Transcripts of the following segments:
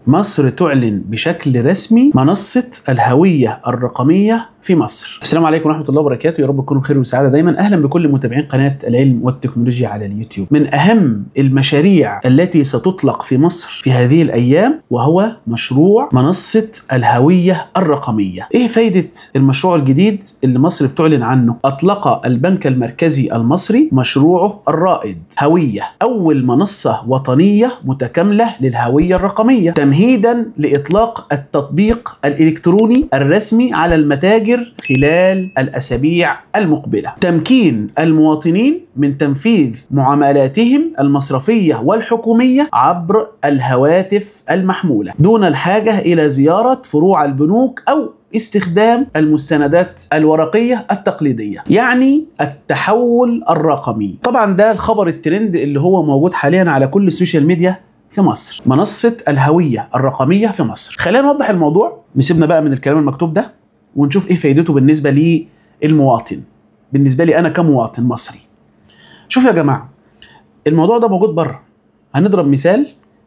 مصر تعلن بشكل رسمي منصة الهوية الرقمية في مصر. السلام عليكم ورحمة الله وبركاته، يا رب تكونوا بخير وسعادة دايما، أهلا بكل متابعين قناة العلم والتكنولوجيا على اليوتيوب. من أهم المشاريع التي ستطلق في مصر في هذه الأيام وهو مشروع منصة الهوية الرقمية. إيه فايدة المشروع الجديد اللي مصر بتعلن عنه؟ أطلق البنك المركزي المصري مشروعه الرائد هوية، أول منصة وطنية متكاملة للهوية الرقمية، تمهيدا لإطلاق التطبيق الإلكتروني الرسمي على المتاجر خلال الأسابيع المقبلة تمكين المواطنين من تنفيذ معاملاتهم المصرفية والحكومية عبر الهواتف المحمولة دون الحاجة إلى زيارة فروع البنوك أو استخدام المستندات الورقية التقليدية يعني التحول الرقمي طبعا ده الخبر الترند اللي هو موجود حاليا على كل السوشيال ميديا في مصر منصة الهوية الرقمية في مصر خلينا نوضح الموضوع نسيبنا بقى من الكلام المكتوب ده ونشوف ايه فايدته بالنسبة للمواطن بالنسبة لي أنا كمواطن مصري شوف يا جماعة الموضوع ده موجود بره هنضرب مثال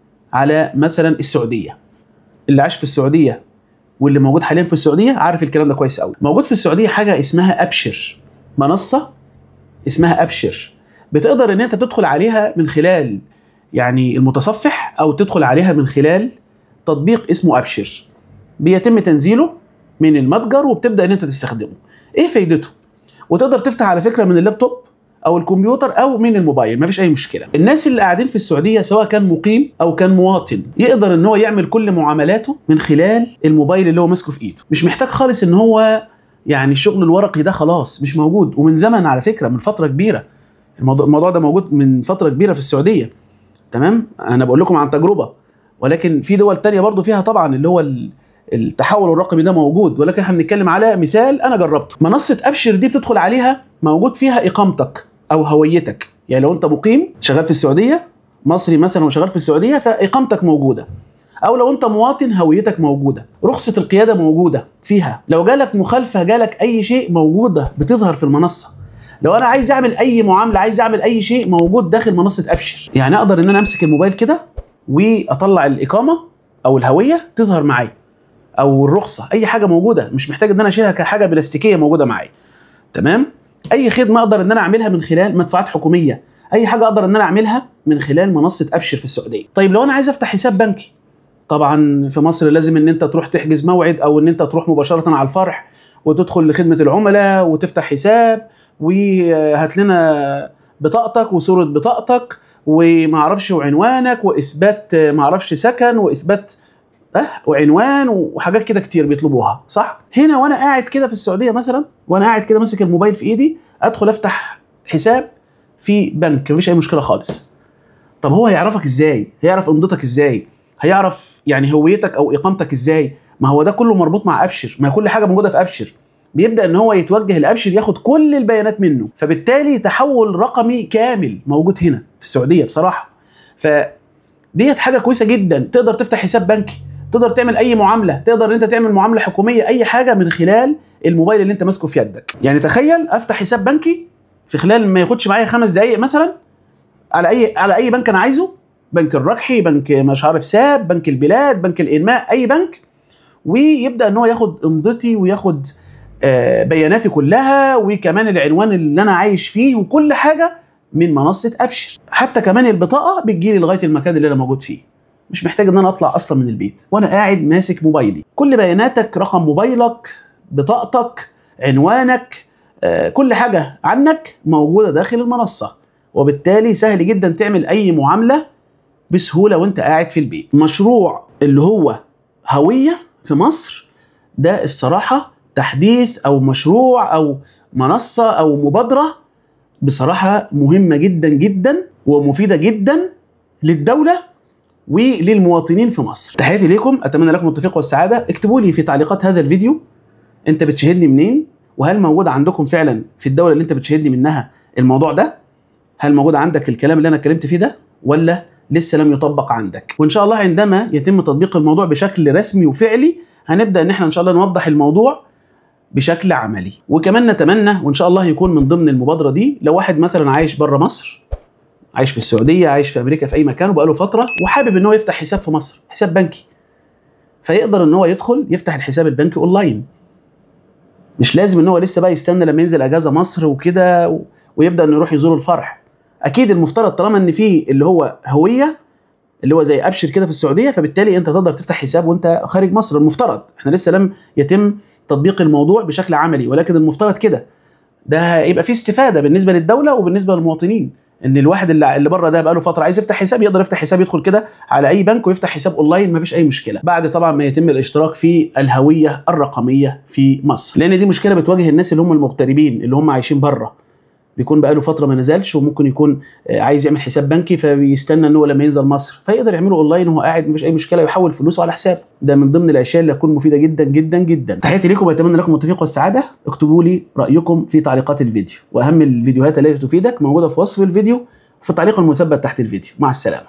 على مثلا السعودية اللي عاش في السعودية واللي موجود حاليا في السعودية عارف الكلام ده كويس قوي موجود في السعودية حاجة اسمها أبشر منصة اسمها أبشر بتقدر ان انت تدخل عليها من خلال يعني المتصفح او تدخل عليها من خلال تطبيق اسمه ابشر بيتم تنزيله من المتجر وبتبدا ان انت تستخدمه ايه فايدته وتقدر تفتح على فكره من اللابتوب او الكمبيوتر او من الموبايل مفيش اي مشكله الناس اللي قاعدين في السعوديه سواء كان مقيم او كان مواطن يقدر ان هو يعمل كل معاملاته من خلال الموبايل اللي هو ماسكه في ايده مش محتاج خالص ان هو يعني الشغل الورقي ده خلاص مش موجود ومن زمن على فكره من فتره كبيره الموضوع, الموضوع ده موجود من فتره كبيره في السعوديه تمام انا بقول لكم عن تجربه ولكن في دول تانية برضو فيها طبعا اللي هو التحول الرقمي ده موجود ولكن احنا بنتكلم على مثال انا جربته منصه ابشر دي بتدخل عليها موجود فيها اقامتك او هويتك يعني لو انت مقيم شغال في السعوديه مصري مثلا وشغال في السعوديه فاقامتك موجوده او لو انت مواطن هويتك موجوده رخصه القياده موجوده فيها لو جالك مخالفه جالك اي شيء موجوده بتظهر في المنصه لو انا عايز اعمل اي معامله عايز اعمل اي شيء موجود داخل منصه ابشر يعني اقدر ان انا امسك الموبايل كده واطلع الاقامه او الهويه تظهر معايا او الرخصه اي حاجه موجوده مش محتاج ان انا اشيلها كحاجه بلاستيكيه موجوده معايا تمام اي خدمه اقدر ان انا اعملها من خلال مدفوعات حكوميه اي حاجه اقدر ان انا اعملها من خلال منصه ابشر في السعوديه طيب لو انا عايز افتح حساب بنكي طبعا في مصر لازم ان انت تروح تحجز موعد او ان انت تروح مباشره على الفرع وتدخل لخدمه العملاء وتفتح حساب وهات لنا بطاقتك وصوره بطاقتك وما اعرفش وعنوانك واثبات ما اعرفش سكن واثبات اه وعنوان وحاجات كده كتير بيطلبوها صح هنا وانا قاعد كده في السعوديه مثلا وانا قاعد كده ماسك الموبايل في ايدي ادخل افتح حساب في بنك مفيش اي مشكله خالص طب هو هيعرفك ازاي هيعرف امضتك ازاي هيعرف يعني هويتك او اقامتك ازاي ما هو ده كله مربوط مع ابشر ما كل حاجه موجوده في ابشر بيبدا ان هو يتوجه لابشر ياخد كل البيانات منه فبالتالي تحول رقمي كامل موجود هنا في السعوديه بصراحه ف ديت حاجه كويسه جدا تقدر تفتح حساب بنكي تقدر تعمل اي معامله تقدر ان انت تعمل معامله حكوميه اي حاجه من خلال الموبايل اللي انت ماسكه في يدك يعني تخيل افتح حساب بنكي في خلال ما ياخدش معايا خمس دقائق مثلا على اي على اي بنك انا عايزه بنك الرجحي بنك مش عارف ساب بنك البلاد بنك الانماء اي بنك ويبدا ان هو ياخد امضتي وياخد بياناتي كلها وكمان العنوان اللي انا عايش فيه وكل حاجه من منصه ابشر حتى كمان البطاقه بتجيلي لغايه المكان اللي انا موجود فيه مش محتاج ان انا اطلع اصلا من البيت وانا قاعد ماسك موبايلي كل بياناتك رقم موبايلك بطاقتك عنوانك آه، كل حاجه عنك موجوده داخل المنصه وبالتالي سهل جدا تعمل اي معامله بسهوله وانت قاعد في البيت مشروع اللي هو هويه في مصر ده الصراحه تحديث او مشروع او منصه او مبادره بصراحه مهمه جدا جدا ومفيده جدا للدوله وللمواطنين في مصر تحياتي ليكم اتمنى لكم التوفيق والسعاده اكتبوا لي في تعليقات هذا الفيديو انت بتشاهدني منين وهل موجود عندكم فعلا في الدوله اللي انت بتشاهدني منها الموضوع ده هل موجود عندك الكلام اللي انا اتكلمت فيه ده ولا لسه لم يطبق عندك وان شاء الله عندما يتم تطبيق الموضوع بشكل رسمي وفعلي هنبدا ان احنا ان شاء الله نوضح الموضوع بشكل عملي وكمان نتمنى وان شاء الله يكون من ضمن المبادره دي لو واحد مثلا عايش بره مصر عايش في السعوديه عايش في امريكا في اي مكان وبقاله فتره وحابب ان هو يفتح حساب في مصر حساب بنكي فيقدر ان هو يدخل يفتح الحساب البنكي اونلاين مش لازم ان هو لسه بقى يستنى لما ينزل اجازه مصر وكده و... ويبدا انه يروح يزور الفرح اكيد المفترض طالما ان في اللي هو هويه اللي هو زي ابشر كده في السعوديه فبالتالي انت تقدر تفتح حساب وانت خارج مصر المفترض احنا لسه لم يتم تطبيق الموضوع بشكل عملي ولكن المفترض كده ده هيبقى فيه استفاده بالنسبه للدوله وبالنسبه للمواطنين ان الواحد اللي اللي بره ده بقاله فتره عايز يفتح حساب يقدر يفتح حساب يدخل كده على اي بنك ويفتح حساب اونلاين مفيش اي مشكله بعد طبعا ما يتم الاشتراك في الهويه الرقميه في مصر لان دي مشكله بتواجه الناس اللي هم المغتربين اللي هم عايشين بره بيكون بقاله فتره ما نزلش وممكن يكون آه، عايز يعمل حساب بنكي فبيستنى ان هو لما ينزل مصر فيقدر يعمله اونلاين وهو قاعد مفيش اي مشكله يحول فلوسه على حسابه ده من ضمن الاشياء اللي هتكون مفيده جدا جدا جدا تحياتي لكم واتمنى لكم التوفيق والسعاده اكتبوا لي رايكم في تعليقات الفيديو واهم الفيديوهات التي تفيدك موجوده في وصف الفيديو وفي التعليق المثبت تحت الفيديو مع السلامه